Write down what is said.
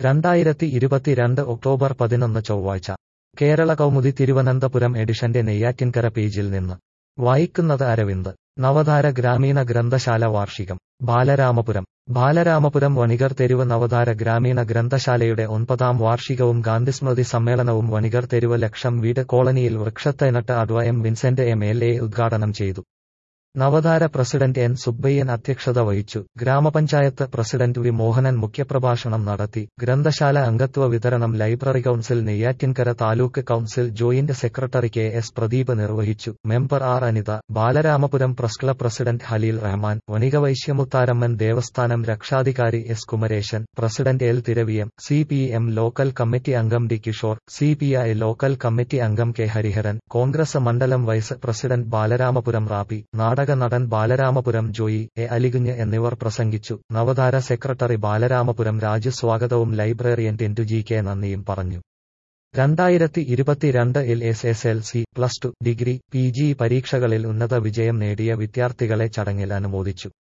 രണ്ടായിരത്തി ഇരുപത്തിരണ്ട് ഒക്ടോബർ പതിനൊന്ന് ചൊവ്വാഴ്ച കേരള കൗമുദി തിരുവനന്തപുരം എഡിഷന്റെ നെയ്യാറ്റിൻകര പേജിൽ നിന്ന് വായിക്കുന്നത് അരവിന്ദ് നവധാര ഗ്രാമീണ ഗ്രന്ഥശാല വാർഷികം ബാലരാമപുരം ബാലരാമപുരം വണികർ തെരുവ് നവധാര ഗ്രാമീണ ഗ്രന്ഥശാലയുടെ ഒൻപതാം വാർഷികവും ഗാന്ധിസ്മൃതി സമ്മേളനവും വണികർ തെരുവ് ലക്ഷം വീട് കോളനിയിൽ വൃക്ഷത്തൈനട്ട് adv M Vincent M L A ഉദ്ഘാടനം ചെയ്തു നവധാര പ്രസിഡന്റ് എൻ സുബ്ബയ്യൻ അധ്യക്ഷത വഹിച്ചു ഗ്രാമപഞ്ചായത്ത് പ്രസിഡന്റ് വി മോഹനൻ മുഖ്യപ്രഭാഷണം നടത്തി ഗ്രന്ഥശാല അംഗത്വ വിതരണം library council Neyyattinkara taluk council joint secretary K S Pradeep നിർവഹിച്ചു member R Anitha Balaramapuram press club president Haleel Rahman Vanikavaishyamutharamman ദേവസ്ഥാനം രക്ഷാധികാരി S Kumaresan president L Thiraviyam C P M local committee അംഗം D Kishore C P I local committee അംഗം കെ ഹരിഹരൻ കോൺഗ്രസ് മണ്ഡലം വൈസ് പ്രസിഡന്റ് ബാലരാമപുരം റാപ്പി നാടക നടൻ ബാലരാമപുരം ജോയി എ അലികുഞ്ഞ് എന്നിവർ പ്രസംഗിച്ചു നവധാര സെക്രട്ടറി ബാലരാമപുരം രാജു സ്വാഗതവും ലൈബ്രറിയൻ ടെന്റു ജി കെ നന്ദിയും പറഞ്ഞു രണ്ടായിരത്തി ഇരുപത്തിരണ്ട് L S S L C plus two degree P G പരീക്ഷകളിൽ ഉന്നത വിജയം നേടിയ വിദ്യാർത്ഥികളെ ചടങ്ങിൽ അനുമോദിച്ചു